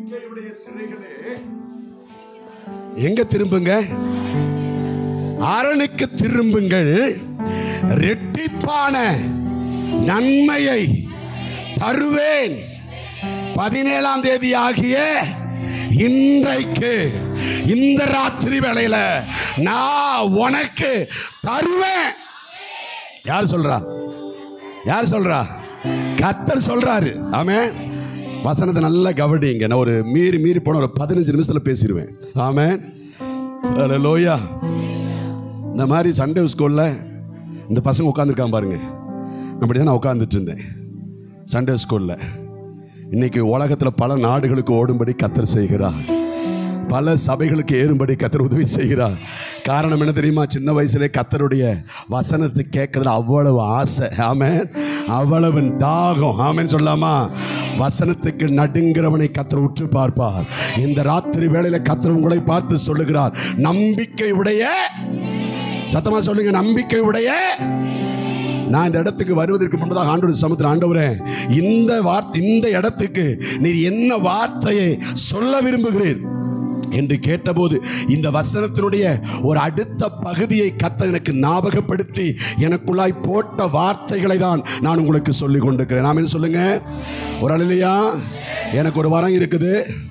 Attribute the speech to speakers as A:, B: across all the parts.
A: நம்பிக்கையுடைய சிறைகளே எங்க திரும்புங்க அரணுக்கு திரும்புங்கள் ரெட்டிப்பான நன்மையை தருவேன் பதினேழாம் தேதி ஆகிய இன்றைக்கு இந்த ராத்திரி வேளையில நான் உனக்கு தருவேன் யார் சொல்றா யார் சொல்றா கத்தர் சொல்றாரு ஆமே வசனத்தை நல்லா கவனிங்க நான் ஒரு மீறி மீறி போன ஒரு பதினஞ்சு நிமிஷத்துல பேசிடுவேன் ஆமே லோயா இந்த மாதிரி சண்டே ஸ்கூல்ல இந்த பசங்க உட்காந்துருக்கான் பாருங்க அப்படி தான் நான் உட்காந்துட்டு இருந்தேன் சண்டே ஸ்கூல்ல இன்னைக்கு உலகத்தில் பல நாடுகளுக்கு ஓடும்படி கத்தர் செய்கிறார் பல சபைகளுக்கு ஏறும்படி கத்தர் உதவி செய்கிறார் காரணம் என்ன தெரியுமா சின்ன வயசுலே கத்தருடைய வசனத்தை கேட்கறதுல அவ்வளவு ஆசை ஆமென் அவ்வளவு தாகம் ஆமென் சொல்லாமா வசனத்துக்கு நடுங்கிறவனை கத்தர் உற்று பார்ப்பார் இந்த ராத்திரி வேளையில கத்தர் உங்களை பார்த்து சொல்லுகிறார் நம்பிக்கை உடைய சத்தமா சொல்லுங்க நம்பிக்கை உடைய நான் இந்த இடத்துக்கு வருவதற்கு முன்பதாக ஆண்டோட சமுத்திர ஆண்டவரே இந்த வார்த்தை இந்த இடத்துக்கு நீர் என்ன வார்த்தையை சொல்ல விரும்புகிறீர் என்று கேட்டபோது இந்த வசனத்தினுடைய ஒரு அடுத்த பகுதியை கத்த எனக்கு ஞாபகப்படுத்தி எனக்குள்ளாய் போட்ட வார்த்தைகளை தான் நான் உங்களுக்கு சொல்லி கொண்டிருக்கிறேன் நாம என்ன சொல்லுங்க ஒரு அழிலையா எனக்கு ஒரு வரம் இருக்குது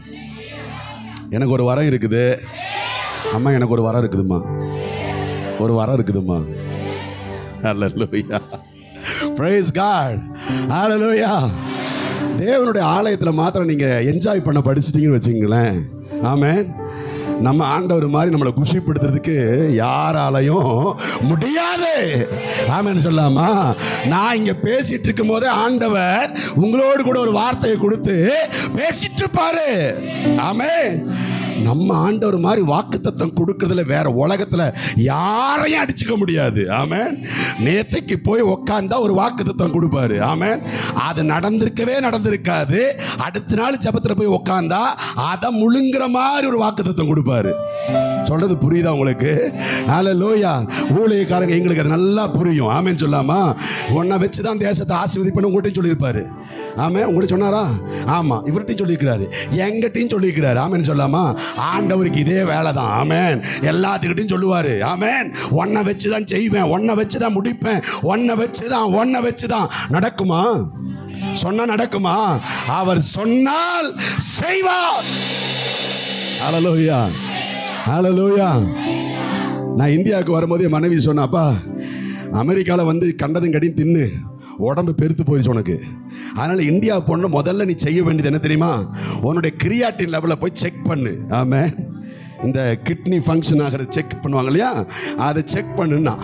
A: எனக்கு ஒரு வரம் இருக்குது அம்மா எனக்கு ஒரு வரம் இருக்குதும்மா ஒரு வரம் இருக்குதும்மா ஹalleluya praise god hallelujah தேவனுடைய ஆலயத்தில் மாத்திரம் நீங்கள் என்ஜாய் பண்ண படிச்சிட்டீங்கன்னு வச்சுங்களேன் ஆமென் நம்ம ஆண்டவர் மாதிரி நம்மளை குஷிப்படுத்துறதுக்கு யாராலையும் முடியாது ஆமென் சொல்லாமா நான் இங்க பேசிட்டு இருக்கும் போதே ஆண்டவர் உங்களோடு கூட ஒரு வார்த்தையை கொடுத்து பேசிட்டு இருப்பாரு ஆமென் நம்ம ஆண்டவர் மாதிரி வாக்குத்தத்தம் கொடுக்கறதுல வேற உலகத்துல யாரையும் அடிச்சுக்க முடியாது ஆமென் நேத்தைக்கு போய் உக்காந்தா ஒரு வாக்குத்தத்தம் கொடுப்பாரு ஆமென் அது நடந்திருக்கவே நடந்திருக்காது அடுத்த நாள் ஜெபத்துல போய் உக்காந்தா அதை முழுங்குற மாதிரி ஒரு வாக்குத்தத்தம் கொடுப்பாரு சொல்றது புரியுதா உங்களுக்கு ஆல லோயா ஊழியக்காரங்க எங்களுக்கு அது நல்லா புரியும் ஆமேன்னு சொல்லாமா உன்னை வச்சு தான் தேசத்தை ஆசீர்வதிப்பேன்னு உங்கள்கிட்டையும் சொல்லியிருப்பாரு ஆமே உங்கள்கிட்ட சொன்னாரா ஆமாம் இவர்கிட்டையும் சொல்லியிருக்கிறாரு எங்கிட்டையும் சொல்லியிருக்கிறாரு ஆமேன்னு சொல்லாமா ஆண்டவருக்கு இதே வேலை தான் ஆமேன் எல்லாத்துக்கிட்டையும் சொல்லுவார் ஆமேன் உன்னை வச்சு தான் செய்வேன் உன்னை வச்சு தான் முடிப்பேன் உன்னை வச்சு தான் உன்னை வச்சு தான் நடக்குமா சொன்னா நடக்குமா அவர் சொன்னால் செய்வார் ஹalleluya ஹalleluya நான் இந்தியாவுக்கு வரும்போது என் மனைவி சொன்னாப்பா அமெரிக்காவில் வந்து கண்டதும் கடியும் தின்னு உடம்பு பெருத்து போயிடுச்சு உனக்கு அதனால் இந்தியா போன முதல்ல நீ செய்ய வேண்டியது என்ன தெரியுமா உன்னுடைய கிரியாட்டின் லெவலில் போய் செக் பண்ணு ஆமே இந்த கிட்னி ஃபங்க்ஷன் ஆகிற செக் பண்ணுவாங்க இல்லையா அதை செக் பண்ணுன்னா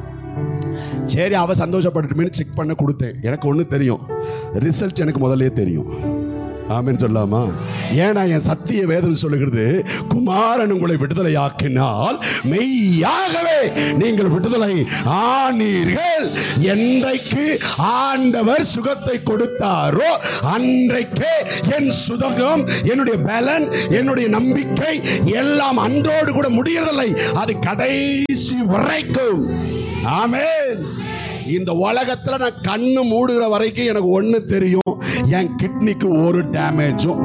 A: சரி அவ சந்தோஷப்பட்டுட்டுமேனு செக் பண்ண கொடுத்தேன் எனக்கு ஒன்று தெரியும் ரிசல்ட் எனக்கு முதல்லயே தெரியும் ஆமென்னு சொல்லாமா ஏன்னா என் சத்திய வேதம் சொல்லுகிறது குமாரன் உங்களை விடுதலை ஆக்கினால் மெய்யாகவே நீங்கள் விடுதலை ஆனீர்கள் என்றைக்கு ஆண்டவர் சுகத்தை கொடுத்தாரோ அன்றைக்கே என் சுதகம் என்னுடைய பலன் என்னுடைய நம்பிக்கை எல்லாம் அன்றோடு கூட முடியறதில்லை அது கடைசி வரைக்கும் ஆமென் இந்த உலகத்துல நான் கண்ணு மூடுகிற வரைக்கும் எனக்கு ஒண்ணு தெரியும் என் கிட்னிக்கு ஒரு டேமேஜும்